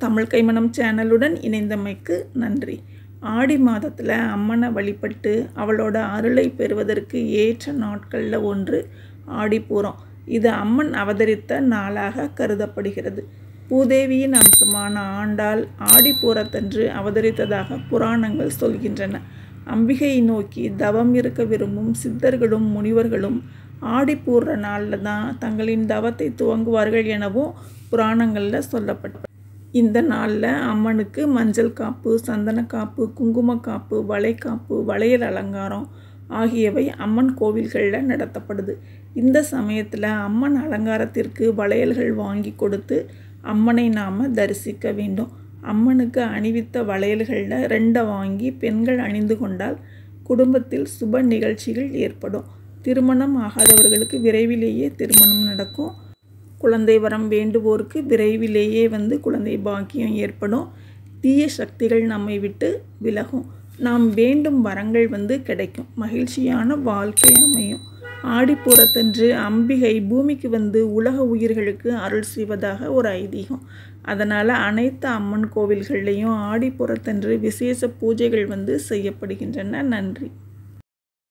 தமிழ் கைமணம் சேனலுடன் இணைந்தமைக்கு நன்றி ஆடி மாதத்தில் அம்மனை வழிபட்டு அவளோட அருளை பெறுவதற்கு ஏற்ற நாட்களில் ஒன்று ஆடிப்பூரம் இது அம்மன் அவதரித்த நாளாக கருதப்படுகிறது பூதேவியின் அம்சமான ஆண்டாள் ஆடிப்பூரத்தன்று அவதரித்ததாக புராணங்கள் சொல்கின்றன அம்பிகையை நோக்கி தவம் இருக்க விரும்பும் சித்தர்களும் முனிவர்களும் ஆடிப்பூர்ற நாளில் தான் தங்களின் தவத்தை துவங்குவார்கள் எனவும் புராணங்களில் சொல்லப்பட்ட இந்த நாளில் அம்மனுக்கு மஞ்சள் காப்பு சந்தன காப்பு குங்கும காப்பு வளைகாப்பு வளையல் அலங்காரம் ஆகியவை அம்மன் கோவில்களில் நடத்தப்படுது இந்த சமயத்தில் அம்மன் அலங்காரத்திற்கு வளையல்கள் வாங்கி கொடுத்து அம்மனை நாம் தரிசிக்க வேண்டும் அம்மனுக்கு அணிவித்த வளையல்களில் ரெண்டை வாங்கி பெண்கள் அணிந்து கொண்டால் குடும்பத்தில் சுப நிகழ்ச்சிகள் ஏற்படும் திருமணம் ஆகாதவர்களுக்கு விரைவிலேயே திருமணம் நடக்கும் குழந்தை வரம் வேண்டுவோருக்கு விரைவிலேயே வந்து குழந்தை பாக்கியம் ஏற்படும் தீய சக்திகள் நம்மை விட்டு விலகும் நாம் வேண்டும் வரங்கள் வந்து கிடைக்கும் மகிழ்ச்சியான வாழ்க்கை அமையும் ஆடிப்பூரத்தன்று அம்பிகை பூமிக்கு வந்து உலக உயிர்களுக்கு அருள் செய்வதாக ஒரு ஐதீகம் அதனால் அனைத்து அம்மன் கோவில்கள்லேயும் ஆடிப்புறத்தன்று விசேஷ பூஜைகள் வந்து செய்யப்படுகின்றன நன்றி